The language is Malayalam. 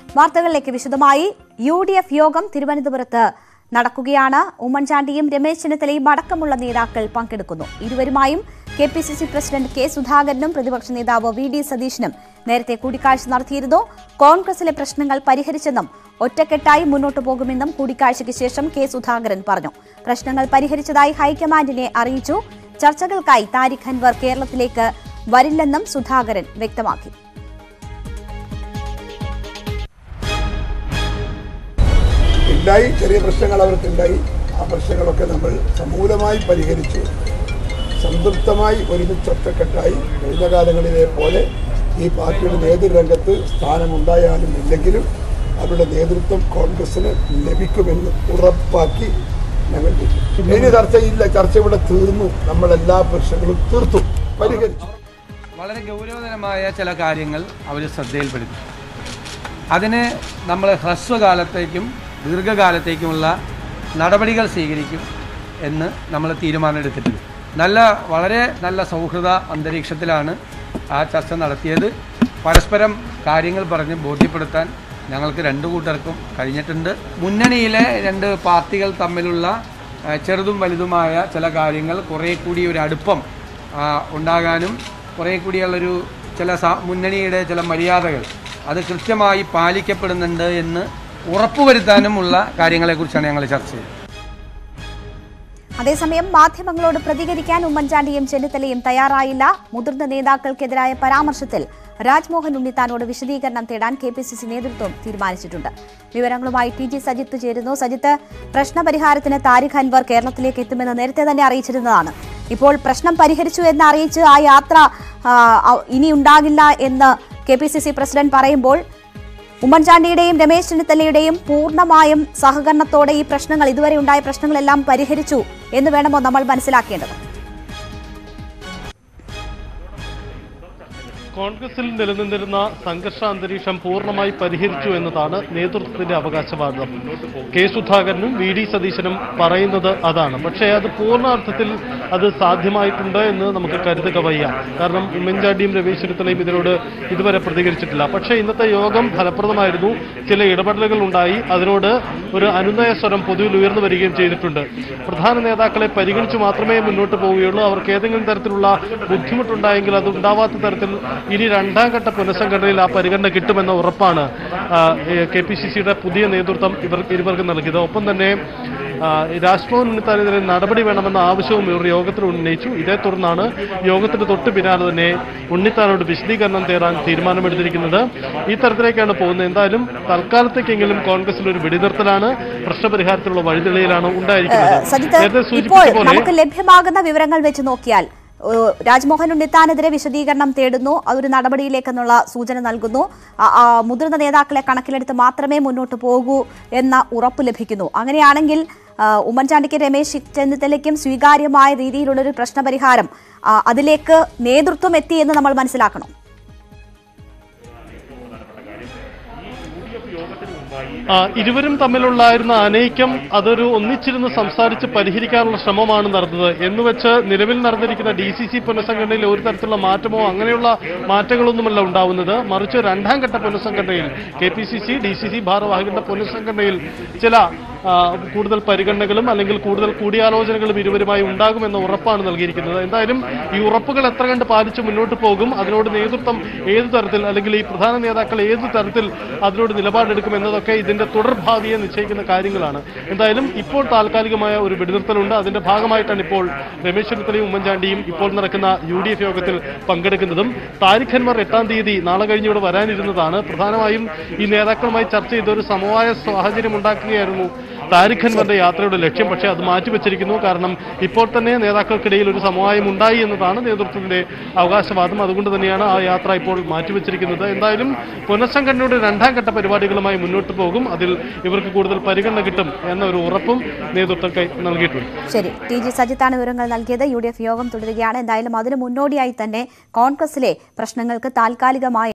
വാർത്തകളിലേക്ക് വിശദമായി യു ഡി എഫ് യോഗം തിരുവനന്തപുരത്ത് നടക്കുകയാണ് ഉമ്മൻചാണ്ടിയും രമേശ് ചെന്നിത്തലയും അടക്കമുള്ള നേതാക്കൾ പങ്കെടുക്കുന്നു ഇരുവരുമായും K P C C president K സുധാകരനും പ്രതിപക്ഷ നേതാവ് വി ഡി സതീശനും നേരത്തെ കൂടിക്കാഴ്ച നടത്തിയിരുന്നു കോൺഗ്രസിലെ പ്രശ്നങ്ങൾ പരിഹരിച്ചെന്നും ഒറ്റക്കെട്ടായി മുന്നോട്ടു പോകുമെന്നും കൂടിക്കാഴ്ചയ്ക്ക് ശേഷം കെ സുധാകരൻ പറഞ്ഞു പ്രശ്നങ്ങൾ പരിഹരിച്ചതായി ഹൈക്കമാൻഡിനെ അറിയിച്ചു ചർച്ചകൾക്കായി താരിഖ് അൻവർ കേരളത്തിലേക്ക് വരില്ലെന്നും സുധാകരൻ വ്യക്തമാക്കി ഉണ്ടായി ചെറിയ പ്രശ്നങ്ങൾ അവർക്കുണ്ടായി ആ പ്രശ്നങ്ങളൊക്കെ നമ്മൾ സമൂലമായി പരിഹരിച്ചു സംതൃപ്തമായി ഒരുമിച്ച് ഒറ്റക്കെട്ടായി കഴിഞ്ഞ കാലങ്ങളിലെ പോലെ ഈ പാർട്ടിയുടെ നേതൃരംഗത്ത് സ്ഥാനമുണ്ടായാലും ഇല്ലെങ്കിലും അവരുടെ നേതൃത്വം കോൺഗ്രസിന് ലഭിക്കുമെന്ന് ഉറപ്പാക്കി ഞങ്ങൾ ഇരിക്കും. ഇനി ചർച്ചയില്ല ചർച്ച ഇവിടെ തീർന്നു നമ്മൾ എല്ലാ പ്രശ്നങ്ങളും തീർത്തു പരിഹരിച്ചു വളരെ ഗൗരവതരമായ ചില കാര്യങ്ങൾ അവർ ശ്രദ്ധയിൽപ്പെടുത്തി അതിന് നമ്മൾ ഹ്രസ്വകാലത്തേക്കും ദീർഘകാലത്തേക്കുമുള്ള നടപടികൾ സ്വീകരിക്കും എന്ന് നമ്മൾ തീരുമാനമെടുത്തിട്ടുണ്ട് നല്ല വളരെ നല്ല സൗഹൃദ അന്തരീക്ഷത്തിലാണ് ആ ചർച്ച നടത്തിയത് പരസ്പരം കാര്യങ്ങൾ പറഞ്ഞ് ബോധ്യപ്പെടുത്താൻ ഞങ്ങൾക്ക് രണ്ടു കൂട്ടർക്കും കഴിഞ്ഞിട്ടുണ്ട് മുന്നണിയിലെ രണ്ട് പാർട്ടികൾ തമ്മിലുള്ള ആ, ചെറുതും വലുതുമായ ചില കാര്യങ്ങൾ കുറേ കൂടി ഒരു അടുപ്പം ആ, ഉണ്ടാകാനും കുറേ കൂടിയുള്ളൊരു ചില സ- മുന്നണിയുടെ ചില മര്യാദകൾ അത് കൃത്യമായി പാലിക്കപ്പെടുന്നുണ്ട് എന്ന് ഉറപ്പുവരുത്താനുമുള്ള കാര്യങ്ങളെക്കുറിച്ചാണ് ഞങ്ങൾ ചർച്ച ചെയ്തത് അതേസമയം മാധ്യമങ്ങളോട് പ്രതികരിക്കാൻ ഉമ്മൻചാണ്ടിയും ചെന്നിത്തലയും തയ്യാറായില്ല മുതിർന്ന നേതാക്കൾക്കെതിരായ പരാമർശത്തിൽ രാജ്മോഹൻ ഉണ്ണിത്താനോട് വിശദീകരണം തേടാൻ കെ പി സി സി നേതൃത്വം തീരുമാനിച്ചിട്ടുണ്ട് വിവരങ്ങളുമായി ടി ജി സജിത്ത് ചേരുന്നു സജിത്ത് പ്രശ്നപരിഹാരത്തിന് താരിഖ് അൻവർ കേരളത്തിലേക്ക് എത്തുമെന്ന് നേരത്തെ തന്നെ അറിയിച്ചിരുന്നതാണ് ഇപ്പോൾ പ്രശ്നം പരിഹരിച്ചു എന്ന് അറിയിച്ച് ആ യാത്ര ആ, ആ- ഇനി ഉണ്ടാകില്ല എന്ന് K P C C president പറയുമ്പോൾ ഉമ്മൻചാണ്ടിയുടെയും രമേശ് ചെന്നിത്തലയുടെയും പൂർണ്ണമായും സഹകരണത്തോടെ ഈ പ്രശ്നങ്ങൾ ഇതുവരെ ഉണ്ടായ പ്രശ്നങ്ങളെല്ലാം പരിഹരിച്ചു എന്ന് വേണമോ നമ്മൾ മനസ്സിലാക്കേണ്ടത് കോൺഗ്രസിൽ നിലനിന്നിരുന്ന സംഘർഷ അന്തരീക്ഷം പൂർണ്ണമായി പരിഹരിച്ചു എന്നതാണ് നേതൃത്വത്തിന്റെ അവകാശവാദം കെ സുധാകരനും വി ഡി സതീശനും പറയുന്നത് അതാണ് പക്ഷേ അത് പൂർണ്ണാർത്ഥത്തിൽ അത് സാധ്യമായിട്ടുണ്ട് എന്ന് നമുക്ക് കരുതുക വയ്യ കാരണം ഉമ്മൻചാണ്ടിയും രമേശ് ചെന്നിത്തലയും ഇതിനോട് ഇതുവരെ പ്രതികരിച്ചിട്ടില്ല പക്ഷേ ഇന്നത്തെ യോഗം ഫലപ്രദമായിരുന്നു ചില ഇടപെടലുകൾ ഉണ്ടായി അതിനോട് ഒരു അനുനയ സ്വരം പൊതുവിൽ ഉയർന്നു വരികയും ചെയ്തിട്ടുണ്ട് പ്രധാന നേതാക്കളെ പരിഗണിച്ച് മാത്രമേ മുന്നോട്ട് പോവുകയുള്ളൂ അവർക്ക് ഏതെങ്കിലും തരത്തിലുള്ള ബുദ്ധിമുട്ടുണ്ടായെങ്കിൽ അത് ഉണ്ടാവാത്ത തരത്തിൽ ഇനി രണ്ടാം ഘട്ട പുനഃസംഘടനയിൽ ആ പരിഗണന കിട്ടുമെന്ന ഉറപ്പാണ് കെ പി സി സിയുടെ പുതിയ നേതൃത്വം ഇവർ ഇരുവർക്ക് നൽകിയത് ഒപ്പം തന്നെ ആ, രാജ്ഭവൻ ഉണ്ണിത്താനെതിരെ നടപടി വേണമെന്ന ആവശ്യവും ഇവർ യോഗത്തിൽ ഉന്നയിച്ചു ഇതേ തുടർന്നാണ് യോഗത്തിന് തൊട്ട് പിന്നാലെ തന്നെ ഉണ്ണിത്താനോട് വിശദീകരണം തേടാൻ തീരുമാനമെടുത്തിരിക്കുന്നത് ഈ തരത്തിലേക്കാണ് പോകുന്നത് എന്തായാലും തൽക്കാലത്തേക്കെങ്കിലും കോൺഗ്രസിൽ ഒരു വെടിനിർത്തലാണ് പ്രശ്നപരിഹാരത്തിലുള്ള വഴിതെളിയിലാണ് ഉണ്ടായിരിക്കുന്നത് സജിത്ത് നേരത്തെ ഇപ്പോൾ സൂചിപ്പിച്ച പോലെ നമുക്ക് ലഭ്യമാകുന്ന വിവരങ്ങൾ വെച്ച് നോക്കിയാൽ ഏഹ്, രാജ്മോഹൻ ഉണ്ണിത്താനെതിരെ വിശദീകരണം തേടുന്നു അതൊരു നടപടിയിലേക്കെന്നുള്ള സൂചന നൽകുന്നു ആ- ആ മുതിർന്ന നേതാക്കളെ കണക്കിലെടുത്ത് മാത്രമേ മുന്നോട്ട് പോകൂ എന്ന ഉറപ്പ് ലഭിക്കുന്നു അങ്ങനെയാണെങ്കിൽ ആ, ഉമ്മൻചാണ്ടിക്ക് രമേശ് ചെന്നിത്തലയ്ക്കും സ്വീകാര്യമായ രീതിയിലുള്ളൊരു പ്രശ്നപരിഹാരം ആ, അതിലേക്ക് നേതൃത്വം എത്തി എന്ന് നമ്മൾ മനസ്സിലാക്കണം ആ, ഇരുവരും തമ്മിലുള്ളായിരുന്ന അനൈക്യം അതൊരു ഒന്നിച്ചിരുന്ന് സംസാരിച്ച് പരിഹരിക്കാനുള്ള ശ്രമമാണ് നടന്നത് എന്നുവെച്ച് നിലവിൽ നടന്നിരിക്കുന്ന ഡി സി സി പുനഃസംഘടനയിൽ ഒരു തരത്തിലുള്ള മാറ്റമോ അങ്ങനെയുള്ള മാറ്റങ്ങളൊന്നുമല്ല ഉണ്ടാവുന്നത് മറിച്ച് രണ്ടാം ഘട്ട പുനഃസംഘടനയിൽ K P C C D C C ഭാരവാഹികളുടെ പുനഃസംഘടനയിൽ ചില ആ, കൂടുതൽ പരിഗണനകളും അല്ലെങ്കിൽ കൂടുതൽ കൂടിയാലോചനകളും ഇരുവരുമായി ഉണ്ടാകുമെന്ന ഉറപ്പാണ് നൽകിയിരിക്കുന്നത് എന്തായാലും ഈ ഉറപ്പുകൾ എത്ര കണ്ട് പാലിച്ച് മുന്നോട്ട് പോകും അതിനോട് നേതൃത്വം ഏത് തരത്തിൽ അല്ലെങ്കിൽ ഈ പ്രധാന നേതാക്കൾ ഏത് തരത്തിൽ അതിനോട് നിലപാടെടുക്കും എന്നതൊക്കെ ഇതിന്റെ തുടർഭാവിയെ നിശ്ചയിക്കുന്ന കാര്യങ്ങളാണ് എന്തായാലും ഇപ്പോൾ താൽക്കാലികമായ ഒരു വെടിനിർത്തലുണ്ട് അതിന്റെ ഭാഗമായിട്ടാണ് ഇപ്പോൾ രമേശ് ചെന്നിത്തലയും ഉമ്മൻചാണ്ടിയും ഇപ്പോൾ നടക്കുന്ന യു ഡി എഫ് യോഗത്തിൽ പങ്കെടുക്കുന്നതും താരിഖ് അൻവർ എട്ടാം തീയതി നാളെ കഴിഞ്ഞ് ഇവിടെ വരാനിരുന്നതാണ് പ്രധാനമായും ഈ നേതാക്കളുമായി ചർച്ച ചെയ്ത ഒരു സമവായ സാഹചര്യം ഉണ്ടാക്കുകയായിരുന്നു താരിഖ് അൻവറിന്റെ യാത്രയുടെ ലക്ഷ്യം പക്ഷേ അത് മാറ്റിവെച്ചിരിക്കുന്നു കാരണം ഇപ്പോൾ തന്നെ നേതാക്കൾക്കിടയിൽ ഒരു സമവായം ഉണ്ടായി എന്നതാണ് നേതൃത്വത്തിന്റെ അവകാശവാദം അതുകൊണ്ട് തന്നെയാണ് ആ യാത്ര ഇപ്പോൾ മാറ്റിവെച്ചിരിക്കുന്നത് എന്തായാലും പുനഃസംഘടനയുടെ രണ്ടാം ഘട്ട പരിപാടികളുമായി മുന്നോട്ട് പോകും അതിൽ ഇവർക്ക് കൂടുതൽ പരിഗണന കിട്ടും എന്ന ഒരു ഉറപ്പും നേതൃത്വം കൈ- നൽകിയിട്ടുണ്ട് ശരി ടി ജി സജിത്താണ് വിവരങ്ങൾ നൽകിയത് യു ഡി എഫ് യോഗം തുടരുകയാണ് എന്തായാലും അതിന് മുന്നോടിയായി തന്നെ കോൺഗ്രസിലെ പ്രശ്നങ്ങൾക്ക് താൽക്കാലികമായ